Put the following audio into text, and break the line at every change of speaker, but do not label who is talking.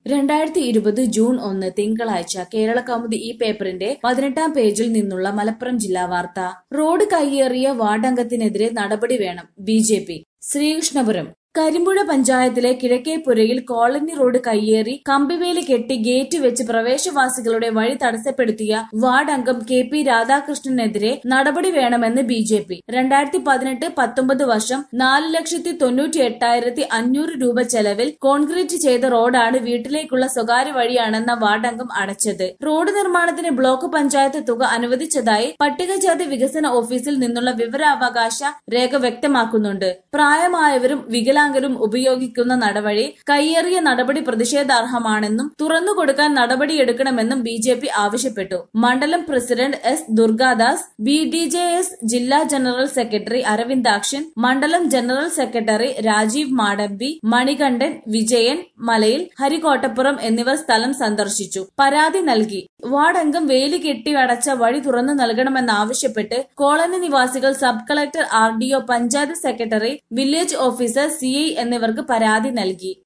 രണ്ടായിരത്തി ഇരുപത് ജൂൺ ഒന്ന് തിങ്കളാഴ്ച കേരള കൗമുദി ഈ പേപ്പറിന്റെ പതിനെട്ടാം പേജിൽ നിന്നുള്ള മലപ്പുറം ജില്ലാ വാർത്ത റോഡ് കയ്യേറിയ വാർഡംഗത്തിനെതിരെ നടപടി വേണം B J P Sreekrishnapuram Karimpuzha പഞ്ചായത്തിലെ കിഴക്കേപ്പുരയിൽ കോളനി റോഡ് കയ്യേറി കമ്പിവേലി കെട്ടി ഗേറ്റ് വെച്ച് പ്രവേശവാസികളുടെ വഴി തടസ്സപ്പെടുത്തിയ വാർഡ് അംഗം കെ പി രാധാകൃഷ്ണനെതിരെ നടപടി വേണമെന്ന് ബി ജെ പി രണ്ടായിരത്തി പതിനെട്ട് പത്തൊമ്പത് വർഷം നാല് ലക്ഷത്തി തൊണ്ണൂറ്റി എട്ടായിരത്തി അഞ്ഞൂറ് രൂപ ചെലവിൽ കോൺക്രീറ്റ് ചെയ്ത റോഡാണ് വീട്ടിലേക്കുള്ള സ്വകാര്യ വഴിയാണെന്ന വാർഡ് അംഗം അടച്ചത് റോഡ് നിർമ്മാണത്തിന് ബ്ലോക്ക് പഞ്ചായത്ത് തുക അനുവദിച്ചതായി പട്ടികജാതി വികസന ഓഫീസിൽ നിന്നുള്ള വിവരാവകാശ രേഖ വ്യക്തമാക്കുന്നുണ്ട് പ്രായമായവരും വികലാംഗരും ഉപയോഗിക്കുന്ന നടവഴി കയ്യേറിയ നടപടി പ്രതിഷേധാർഹമാണെന്നും തുറന്നുകൊടുക്കാൻ നടപടിയെടുക്കണമെന്നും ബി ജെ പി ആവശ്യപ്പെട്ടു മണ്ഡലം president S Durgadas B D J S ജില്ലാ ജനറൽ സെക്രട്ടറി അരവിന്ദാക്ഷൻ മണ്ഡലം ജനറൽ സെക്രട്ടറി രാജീവ് മാടമ്പി മണികണ്ഠൻ വിജയൻ മലയിൽ ഹരികോട്ടപ്പുറം എന്നിവർ സ്ഥലം സന്ദർശിച്ചു പരാതി നൽകി വാർഡംഗം വേലി കെട്ടി അടച്ച വഴി തുറന്നു നൽകണമെന്നാവശ്യപ്പെട്ട് കോളനി നിവാസികൾ sub collector R D O panchayat secretary village officer C I എന്നിവർക്ക് പരാതി നൽകി